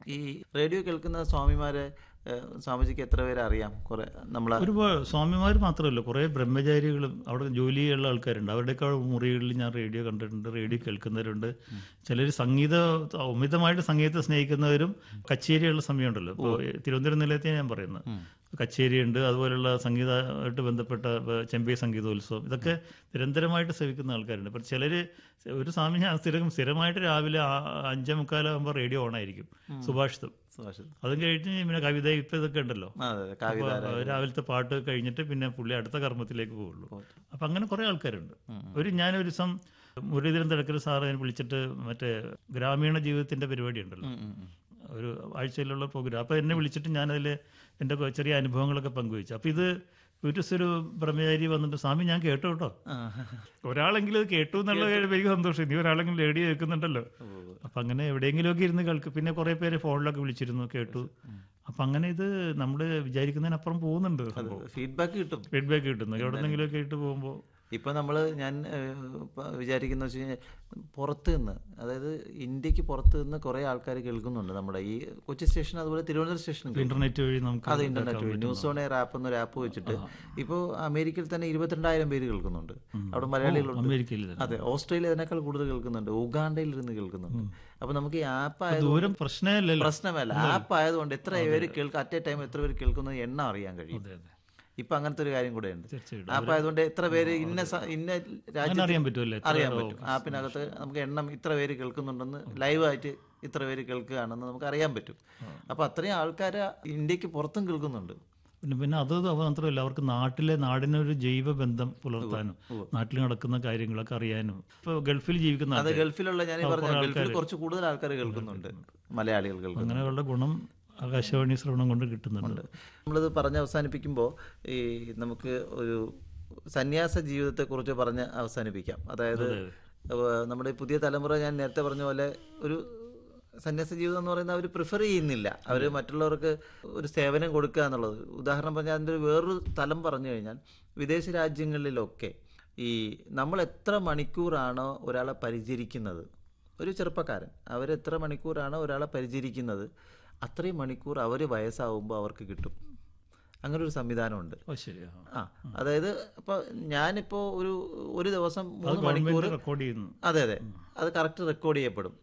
ഈ റേഡിയോ കേൾക്കുന്ന സ്വാമിമാരെ ഏഹ്, സ്വാമിജിക്ക് എത്ര പേരെ അറിയാം കുറെ നമ്മളെ ഒരുപാട് സ്വാമിമാർ മാത്രമല്ല കുറേ ബ്രഹ്മചാരികളും അവിടെ ജോലി ചെയ്യുന്ന ആൾക്കാരുണ്ട് അവരുടെയൊക്കെ മുറികളിൽ ഞാൻ റേഡിയോ കണ്ടിട്ടുണ്ട് റേഡിയോ കേൾക്കുന്നവരുണ്ട് ചിലർ സംഗീത അമിതമായിട്ട് സംഗീതത്തെ സ്നേഹിക്കുന്നവരും കച്ചേരിയുള്ള സമയമുണ്ടല്ലോ ഇപ്പോൾ തിരുവനന്തപുരം നിലയത്തെ ഞാൻ പറയുന്നത് കച്ചേരിയുണ്ട് അതുപോലുള്ള സംഗീതമായിട്ട് ബന്ധപ്പെട്ട ഇപ്പൊ ചെമ്പൈ സംഗീതോത്സവം ഇതൊക്കെ നിരന്തരമായിട്ട് സേവിക്കുന്ന ആൾക്കാരുണ്ട് പക്ഷെ ചിലർ ഒരു സ്വാമി ഞാൻ സ്ഥിരം സ്ഥിരമായിട്ട് രാവിലെ ആ- അഞ്ചേ മുക്കാലാകുമ്പോൾ റേഡിയോ ഓണായിരിക്കും സുഭാഷിതം സുഭാഷിത് അതും കഴിഞ്ഞ് പിന്നെ കവിത ഇപ്പം ഇതൊക്കെ ഉണ്ടല്ലോ ആ, അതെ അതെ കാവ്യ അപ്പൊ രാവിലത്തെ പാട്ട് കഴിഞ്ഞിട്ട് പിന്നെ പുള്ളി അടുത്ത കർമ്മത്തിലേക്ക് പോവുള്ളൂ അപ്പൊ അങ്ങനെ കുറെ ആൾക്കാരുണ്ട് ഒരു ഞാനൊരു ദിവസം മുരളീധരൻ തിടക്കൽ സാറ് എന്നെ വിളിച്ചിട്ട് മറ്റേ ഗ്രാമീണ ജീവിതത്തിന്റെ പരിപാടി ഉണ്ടല്ലോ ഉം, ഉം. ഒരു ആഴ്ചയിലുള്ള പ്രോഗ്രാം അപ്പൊ എന്നെ വിളിച്ചിട്ട് ഞാനതിൽ എൻ്റെ കൊ- ചെറിയ അനുഭവങ്ങളൊക്കെ പങ്കുവച്ചു അപ്പൊ ഇത് ഒരു ദിവസം ഒരു ബ്രഹ്മചാരി വന്നിട്ട് സ്വാമി ഞാൻ കേട്ടോ കേട്ടോ ആ, ഒരാളെങ്കിലും ഇത് കേട്ടു എന്നുള്ള എനിക്ക് സന്തോഷം നീ ഒരാളെങ്കിലും റേഡിയോ കേൾക്കുന്നുണ്ടല്ലോ അപ്പൊ അങ്ങനെ എവിടെയെങ്കിലുമൊക്കെ ഇരുന്ന് കേൾക്കും പിന്നെ കുറെ പേര് ഫോണിലൊക്കെ വിളിച്ചിരുന്നു കേട്ടു അപ്പൊ അങ്ങനെ ഇത് നമ്മൾ വിചാരിക്കുന്നതിനപ്പുറം പോകുന്നുണ്ട് സംഭവം ഫീഡ്ബാക്ക് കിട്ടും ഫീഡ്ബാക്ക് കിട്ടുന്നു എവിടെന്നെങ്കിലുമൊക്കെ ആയിട്ട് പോകുമ്പോൾ ഇപ്പൊ നമ്മൾ ഞാൻ ഏഹ്, ഇപ്പൊ വിചാരിക്കുന്ന വെച്ച് കഴിഞ്ഞാൽ പുറത്ത് നിന്ന് അതായത് ഇന്ത്യക്ക് പുറത്ത് നിന്ന് കുറെ ആൾക്കാർ കേൾക്കുന്നുണ്ട് നമ്മുടെ ഈ കൊച്ചി സ്റ്റേഷൻ അതുപോലെ തിരുവനന്തപുരം സ്റ്റേഷൻ ഇന്റർനെറ്റ് വഴി നമുക്ക് അത് ഇന്റർനെറ്റ് വഴി ന്യൂസ് ഓൺ എയർ ആപ്പ് എന്നൊരു ആപ്പ് വെച്ചിട്ട് ഇപ്പോൾ അമേരിക്കയിൽ തന്നെ ഇരുപത്തിരണ്ടായിരം പേര് കേൾക്കുന്നുണ്ട് അവിടെ മലയാളികളുണ്ട് അമേരിക്കയിൽ തന്നെ. അതെ ഓസ്ട്രേലിയ അതിനേക്കാൾ കൂടുതൽ കേൾക്കുന്നുണ്ട് ഉഗാണ്ടയിൽ ഇരുന്ന് കേൾക്കുന്നുണ്ട് അപ്പൊ നമുക്ക് ഈ ആപ്പ് ആയത് ദൂരം പ്രശ്നമല്ലല്ലോ പ്രശ്നമല്ല ആപ്പ് ആയതുകൊണ്ട് എത്ര പേര് കേൾക്കുക അറ്റ് എ ടൈം എത്ര പേര് കേൾക്കുന്നത് എണ്ണം അറിയാൻ കഴിയും അതെ അതെ ഇപ്പൊ അങ്ങനത്തെ ഒരു കാര്യം കൂടെ ഉണ്ട് തീർച്ചയായിട്ടും ആപ്പ് ആയതുകൊണ്ട് എത്ര പേര് ഇന്ന സ- ഇന്ന അങ്ങനെ രാജ്യത്ത് അറിയാൻ പറ്റുമല്ലേ എത്ര- അറിയാൻ പറ്റും ആപ്പിനകത്ത് നമുക്ക് എണ്ണം ഇത്ര പേര് കേൾക്കുന്നുണ്ടെന്ന് ലൈവായിട്ട് ഇത്ര പേര് കേൾക്കുകയാണെന്ന് നമുക്ക് അറിയാൻ പറ്റും അപ്പൊ അത്രയും ആൾക്കാർ ഇന്ത്യക്ക് പുറത്തും കേൾക്കുന്നുണ്ട് പിന്നെ പിന്നെ അത് മാത്രമല്ല അവർക്ക് നാട്ടിലെ നാടിനൊരു ജൈവ ബന്ധം പുലർത്താനും നാട്ടിൽ നടക്കുന്ന കാര്യങ്ങളൊക്കെ അറിയാനും ഇപ്പൊ ഗൾഫിൽ ജീവിക്കുന്ന അത് ആൾക്കാര്, ഗൾഫിലുള്ള ഞാൻ ഈ പറഞ്ഞ ഗൾഫിൽ കുറച്ച് കൂടുതൽ ആൾക്കാർ കേൾക്കുന്നുണ്ട് മലയാളികൾ കേൾക്കുന്നുണ്ട് അങ്ങനെയുള്ള ഗുണം ആകാശവാണി ശ്രവണം കൊണ്ട് കിട്ടുന്നുണ്ട് നമ്മളിത് പറഞ്ഞ് അവസാനിപ്പിക്കുമ്പോൾ ഈ നമുക്ക് ഒരു സന്യാസ ജീവിതത്തെക്കുറിച്ച് പറഞ്ഞ് അവസാനിപ്പിക്കാം അതായത് ഏഹ്, നമ്മുടെ ഈ പുതിയ തലമുറ ഞാൻ നേരത്തെ പറഞ്ഞ പോലെ ഒരു സന്യാസ ജീവിതം എന്ന് പറയുന്നത് അവർ പ്രിഫർ ചെയ്യുന്നില്ല അവർ മറ്റുള്ളവർക്ക് ഒരു സേവനം കൊടുക്കുക എന്നുള്ളത് ഉദാഹരണം പറഞ്ഞാൽ അതിൻ്റെ ഒരു വേറൊരു തലം പറഞ്ഞു കഴിഞ്ഞാൽ വിദേശ രാജ്യങ്ങളിലൊക്കെ ഈ നമ്മൾ എത്ര മണിക്കൂറാണോ ഒരാളെ പരിചരിക്കുന്നത് ഒരു ചെറുപ്പക്കാരൻ അവരെത്ര മണിക്കൂറാണ് ഒരാളെ പരിചരിക്കുന്നത് അത്രയും മണിക്കൂർ അവർ വയസ്സാവുമ്പോൾ അവർക്ക് കിട്ടും അങ്ങനെ ഒരു സംവിധാനമുണ്ട് ഓ ശരിയാ ആ അതായത് ഇപ്പോൾ ഞാനിപ്പോൾ ഒരു ഒരു ദിവസം മൂന്ന് മണിക്കൂർ റെക്കോർഡ് ചെയ്യുന്നു അതെ അതെ അത് കറക്റ്റ് റെക്കോർഡ് ചെയ്യപ്പെടും